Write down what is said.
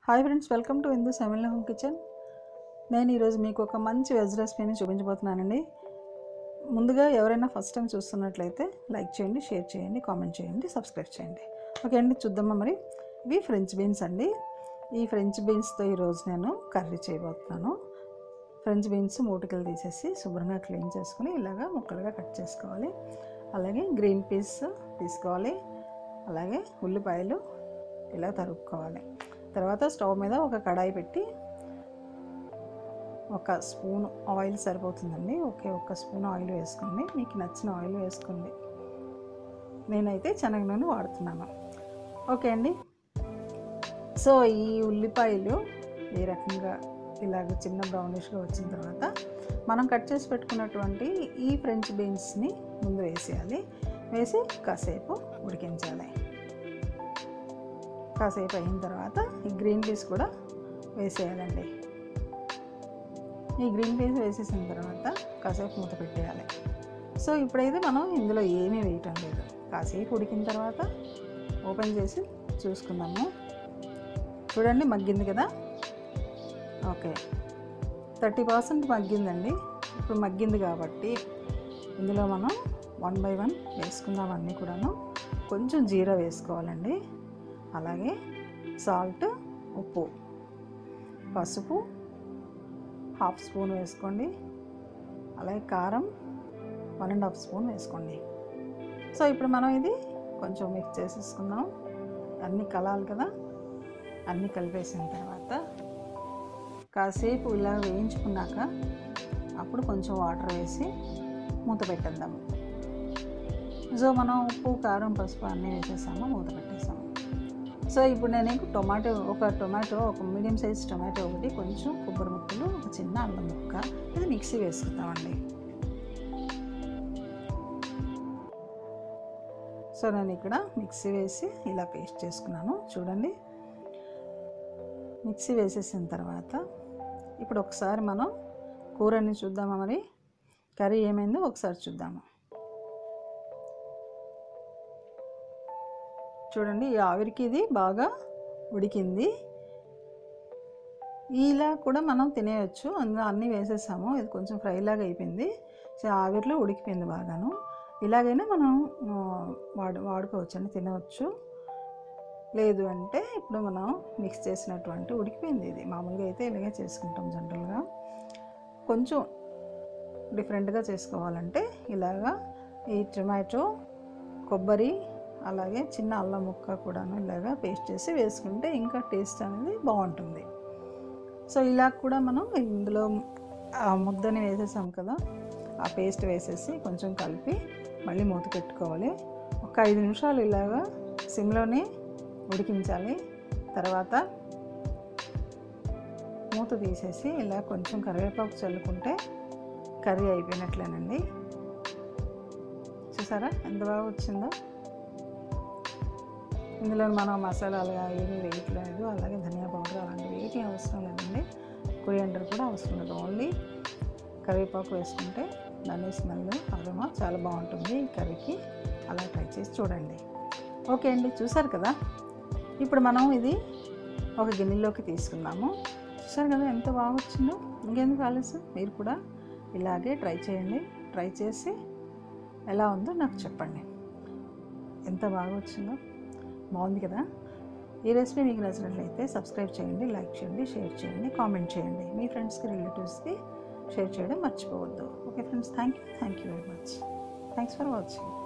hi friends welcome to హిందూ సెమిల్ home kitchen నేను ఈరోజు మీకు ఒక మంచి వెజ్ రెసిపీని చూపించబోతున్నానండి ముందుగా ఎవరైనా ఫస్ట్ టైం చూస్తున్నట్లయితే లైక్ చేయండి షేర్ చేయండి కామెంట్ చేయండి సబ్స్క్రైబ్ చేయండి ఓకే అండి చూద్దామా మరి ఇవి ఫ్రెంచ్ బీన్స్ అండి ఈ ఫ్రెంచ్ బీన్స్తో ఈరోజు నేను కర్రీ చేయబోతున్నాను ఫ్రెంచ్ బీన్స్ మూటికలు తీసేసి శుభ్రంగా క్లీన్ చేసుకుని ఇలాగా ముక్కలుగా కట్ చేసుకోవాలి అలాగే గ్రీన్ పీస్ తీసుకోవాలి అలాగే ఉల్లిపాయలు ఇలా తరుక్కోవాలి తర్వాత స్టవ్ మీద ఒక కడాయి పెట్టి ఒక స్పూన్ ఆయిల్ సరిపోతుందండి ఒకే ఒక్క స్పూన్ ఆయిల్ వేసుకోండి మీకు నచ్చిన ఆయిల్ వేసుకోండి నేనైతే శనగ నూనె వాడుతున్నాను ఓకే అండి సో ఈ ఉల్లిపాయలు ఈ రకంగా ఇలాగ చిన్న బ్రౌనిష్గా వచ్చిన తర్వాత మనం కట్ చేసి పెట్టుకున్నటువంటి ఈ ఫ్రెంచ్ బీన్స్ని ముందు వేసేయాలి వేసి కాసేపు ఉడికించాలి కాసేపు అయిన తర్వాత ఈ గ్రీన్ పీస్ కూడా వేసేయాలండి ఈ గ్రీన్ పీస్ వేసేసిన తర్వాత కాసేపు మూత పెట్టేయాలి సో ఇప్పుడైతే మనం ఇందులో ఏమీ వేయటం లేదు కాసేపు ఉడికిన తర్వాత ఓపెన్ చేసి చూసుకుందాము చూడండి మగ్గింది కదా ఓకే థర్టీ పర్సెంట్ మగ్గిందండి ఇప్పుడు మగ్గింది కాబట్టి ఇందులో మనం వన్ బై వన్ వేసుకుందాం అన్నీ కూడాను కొంచెం జీరా వేసుకోవాలండి అలాగే సాల్ట్ ఉప్పు పసుపు హాఫ్ స్పూన్ వేసుకోండి అలాగే కారం వన్ అండ్ హాఫ్ స్పూన్ వేసుకోండి సో ఇప్పుడు మనం ఇది కొంచెం మిక్స్ చేసేసుకుందాం అన్నీ కలాలి కదా అన్నీ కలిపేసిన తర్వాత కాసేపు ఇలా వేయించుకున్నాక అప్పుడు కొంచెం వాటర్ వేసి మూత పెట్టేద్దాము సో మనం ఉప్పు కారం పసుపు అన్నీ వేసేసాము మూత పెట్టేసాము సో ఇప్పుడు నేను టొమాటో ఒక టొమాటో ఒక మీడియం సైజ్ టొమాటో ఒకటి కొంచెం కొబ్బరి ముక్కలు ఒక చిన్న అల్లం ముక్క ఇది మిక్సీ వేసుకుందామండి సో నేను ఇక్కడ మిక్సీ వేసి ఇలా పేస్ట్ చేసుకున్నాను చూడండి మిక్సీ వేసేసిన తర్వాత ఇప్పుడు ఒకసారి మనం కూరని చూద్దామా మరి కర్రీ ఏమైందో ఒకసారి చూద్దాము చూడండి ఈ ఆవిరికి ఇది బాగా ఉడికింది ఇలా కూడా మనం తినేయచ్చు అందులో అన్నీ వేసేసాము ఇది కొంచెం ఫ్రై లాగా అయిపోయింది సో ఆవిరిలో ఉడికిపోయింది బాగాను ఇలాగైనా మనం వాడు వాడుకోవచ్చు అండి తినవచ్చు లేదు అంటే ఇప్పుడు మనం మిక్స్ చేసినటువంటి ఉడికిపోయింది ఇది మామూలుగా అయితే ఇలాగే చేసుకుంటాం జనరల్గా కొంచెం డిఫరెంట్గా చేసుకోవాలంటే ఇలాగా ఈ టొమాటో కొబ్బరి అలాగే చిన్న అల్లం ముక్క కూడాను ఇలాగా పేస్ట్ చేసి వేసుకుంటే ఇంకా టేస్ట్ అనేది బాగుంటుంది సో ఇలా కూడా మనం ఇందులో ఆ ముద్దని వేసేసాం కదా ఆ పేస్ట్ వేసేసి కొంచెం కలిపి మళ్ళీ మూత పెట్టుకోవాలి ఒక ఐదు నిమిషాలు ఇలాగా సిమ్లోనే ఉడికించాలి తర్వాత మూత తీసేసి ఇలా కొంచెం కరివేపాకు చల్లుకుంటే కర్రీ అయిపోయినట్లేనండి చూసారా ఎంత బాగా వచ్చిందో ఇందులో మనం మసాలాలు ఏమీ వేయట్లేదు అలాగే ధనియా పౌడర్ అలాంటివి ఏమీ అవసరం లేదండి కొరియండర్ కూడా అవసరం లేదు ఓన్లీ కరివేపాకు వేసుకుంటే దాని స్మెల్ అరోమా చాలా బాగుంటుంది ఈ కర్రీకి అలా ట్రై చేసి చూడండి ఓకే అండి చూసారు కదా ఇప్పుడు మనం ఇది ఒక గిన్నెలోకి తీసుకుందాము చూసారు కదా ఎంత బాగా వచ్చిందో ఇంకెందుకు ఆలస్యం మీరు కూడా ఇలాగే ట్రై చేయండి ట్రై చేసి ఎలా ఉందో నాకు చెప్పండి ఎంత బాగా వచ్చిందో బాగుంది కదా ఈ రెసిపీ మీకు నచ్చినట్లయితే సబ్స్క్రైబ్ చేయండి లైక్ చేయండి షేర్ చేయండి కామెంట్ చేయండి మీ ఫ్రెండ్స్కి రిలేటివ్స్కి షేర్ చేయడం మర్చిపోవద్దు okay friends thank you thank you very much thanks for watching